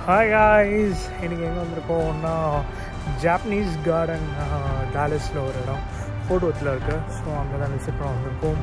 Hi guys இன்னைக்கு எங்கே வந்திருக்கோம்னா Japanese garden டேலஸில் ஒரு இடம் ஃபோட்டோத்தில் இருக்குது ஸோ அங்கே தான் விசிட் பண்ண வந்திருக்கோம்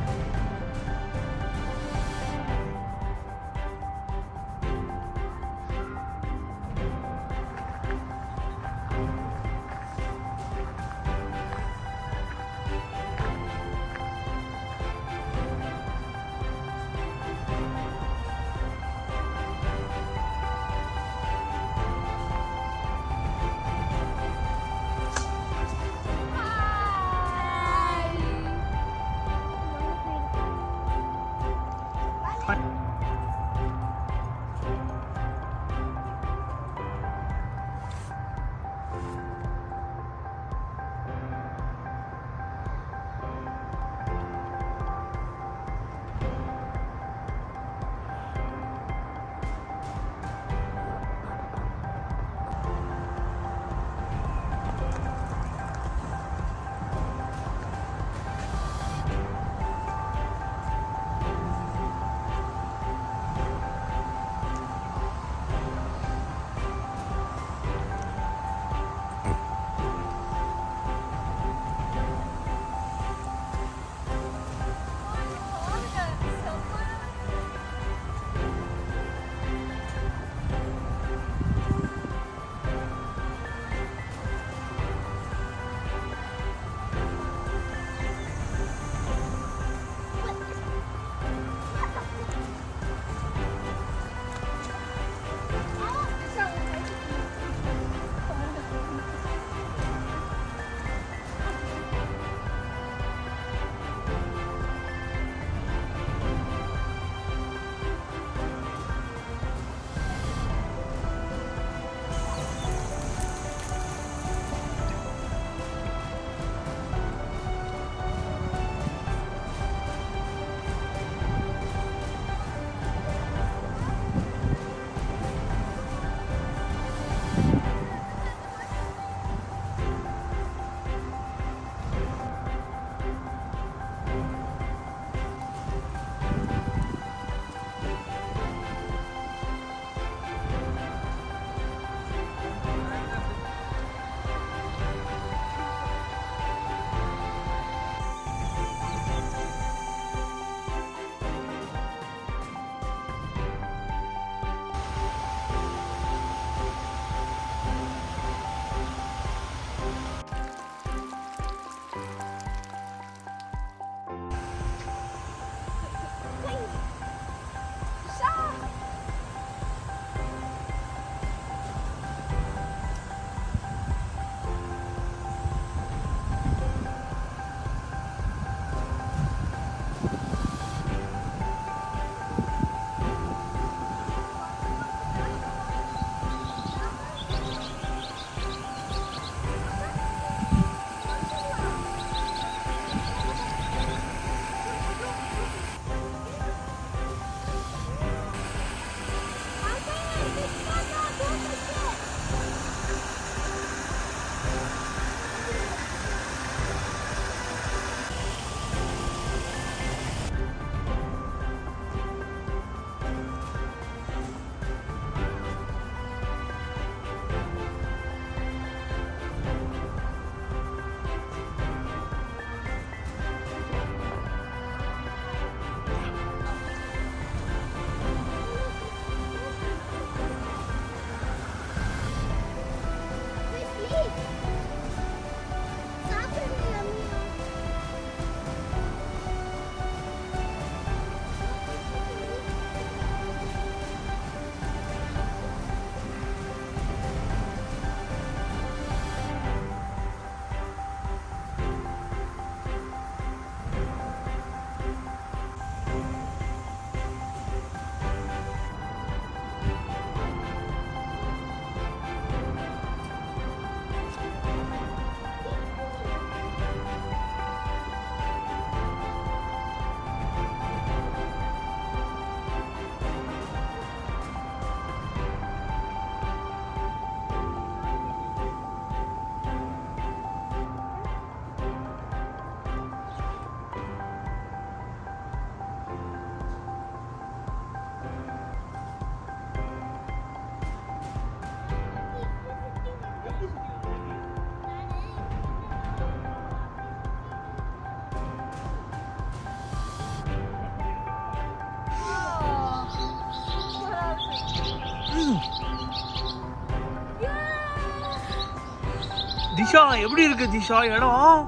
திஷா எப்படி இருக்கு திஷா இடம்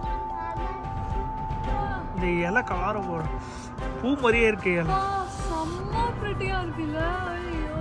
இந்த இலை கலார போட பூ மாதிரியே இருக்கு இலை செம்ம பிரிட்டியா இருக்குல்ல ஐயோ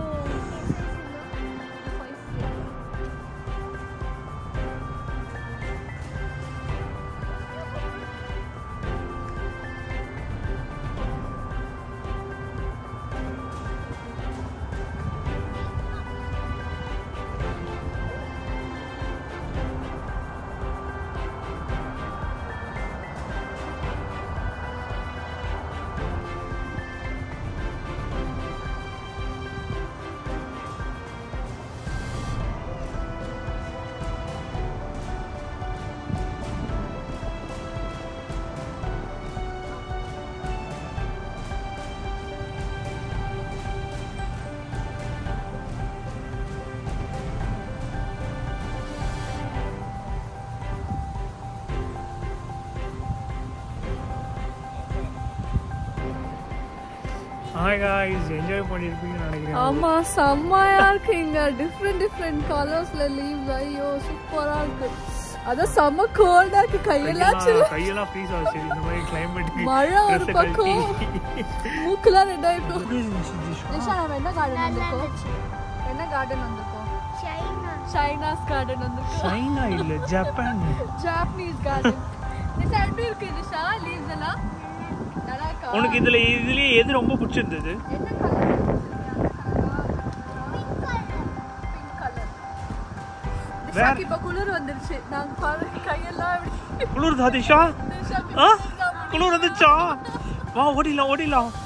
ஹாய் காய்ஸ் என்ஜாய் பண்ணியிருப்பீங்கன்னு நினைக்கிறேன் ஆமா செம்மையா இருக்கு இங்க டிஃப்ரெண்ட் டிஃப்ரெண்ட் கலர்ஸ்ல லீவ்ஸ் ஐயோ சூப்பரா இருக்கு அதான் செம்ம கோல்டா இருக்கு கையெல்லாம் chill. கையெல்லாம் கையெல்லாம் ஃப்ரீஸ் ஆச்சு இந்த மாதிரி கிளைமேட்டுக்கு மழை ஒரு பக்கம் மூக்கெல்லாம் ரெட் ஆயிடும் நிஷா நம்ம என்ன கார்டன் வந்திருக்கோம் என்ன கார்டன் வந்திருக்கோம் சைனாஸ் கார்டன் வந்திருக்கோம் சைனா இல்ல ஜப்பான் ஜாப்பனீஸ் கார்டன் நிஷா எப்படி இருக்கு நிஷா லீவ்ஸ் எல்லாம் நல்லா இருக்கா உனக்கு இதுல இதுலயே எது ரொம்ப பிடிச்சிருந்தது என்ன கலர் பிங்க் கலர் நிஷாக்கு இப்ப குளிர் வந்துருச்சு நாங்க பாரு கையெல்லாம் இப்படி குளிர் தாதிஷா நிஷா ஆ குளிர் வந்துச்சா வா ஓடிடலாம் ஓடிடலாம்